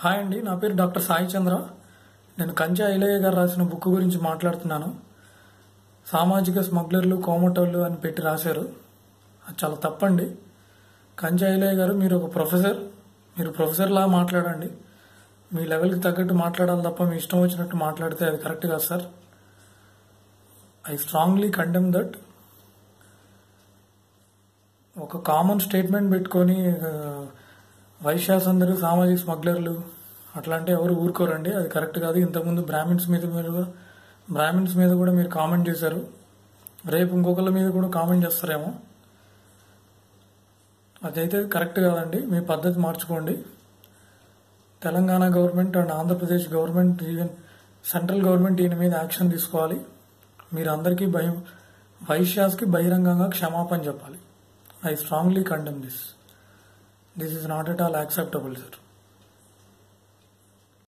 hi అండి నా పేరు డాక్టర్ సాయి చంద్ర నేను కంచా ఐలయ్య గారు రాసిన బుక్ గురించి మాట్లాడుతున్నాను సామాజిక స్మగ్లర్లు కోమటోళ్ళు అని పెట్టి రాశారు అది చాలా తప్పండి కంచా ఐలయ్య గారు మీరు ఒక ప్రొఫెసర్ మీరు ప్రొఫెసర్లా మాట్లాడండి మీ లెవెల్కి తగ్గట్టు మాట్లాడాలి తప్ప మీ ఇష్టం వచ్చినట్టు మాట్లాడితే అది కరెక్ట్ కాదు sir I strongly condemn that ఒక కామన్ స్టేట్మెంట్ పెట్టుకొని ఆ, వైశ్యాస్ అందరూ సామాజిక స్మగ్లర్లు అట్లా అంటే ఎవరు ఊరుకోరండి అది కరెక్ట్ కాదు ఇంతకుముందు బ్రాహ్మిన్స్ మీద మీరు కూడా బ్రాహ్మిన్స్ మీద కూడా మీరు కామెంట్ చేశారు రేపు ఇంకొకళ్ళ మీద కూడా కామెంట్ చేస్తారేమో అదైతే కరెక్ట్ కాదండి మీ పద్ధతి మార్చుకోండి Telangana government and Andhra Pradesh government even central government ఈయన మీద యాక్షన్ తీసుకోవాలి మీరు అందరికీ భయం వైశ్యాస్కి బహిరంగంగా క్షమాపణ చెప్పాలి I strongly condemn this this is not at all acceptable sir